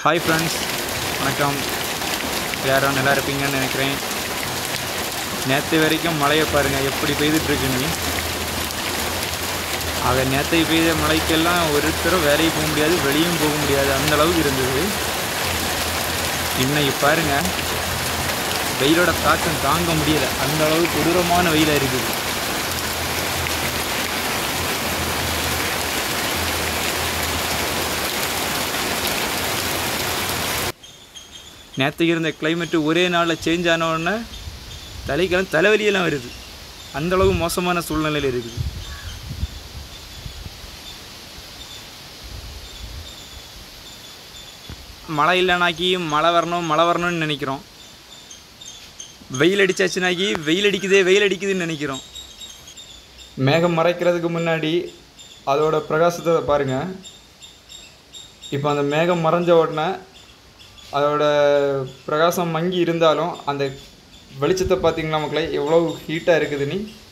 hi friends வணக்கம் எல்லாரும் நல்லா இருப்பீங்கன்னு நினைக்கிறேன் நேற்று வரைக்கும் மழையை பாருங்கள் எப்படி பெய்துட்ருக்குன்னு ஆக நேற்றை பெய்த மழைக்கெல்லாம் ஒருத்தரும் வேலைக்கு போக முடியாது வெளியும் போக முடியாது அந்த அளவுக்கு இருந்தது இன்னைக்கு பாருங்க வெயிலோட தாக்கம் தாங்க முடியல அந்த அளவுக்கு கொடூரமான வெயிலாக இருக்குது நேற்றுக்கு இருந்த கிளைமேட்டு ஒரே நாளில் சேஞ்ச் ஆன உடனே தலைக்கெல்லாம் தலைவலியெல்லாம் வருது அந்த அளவு மோசமான சூழ்நிலையில் இருக்குது மழை இல்லைனாக்கி மழை வரணும் மழை வரணும்னு நினைக்கிறோம் வெயில் அடிச்சாச்சுனாக்கி வெயில் அடிக்குதே வெயில் அடிக்குதுன்னு நினைக்கிறோம் மேகம் மறைக்கிறதுக்கு முன்னாடி அதோட பிரகாசத்தை பாருங்கள் இப்போ அந்த மேகம் மறைஞ்ச உடனே அதோட பிரகாசம் மங்கி இருந்தாலும் அந்த வெளிச்சத்தை பார்த்தீங்களா மக்களே எவ்வளோ ஹீட்டாக இருக்குதுன்னு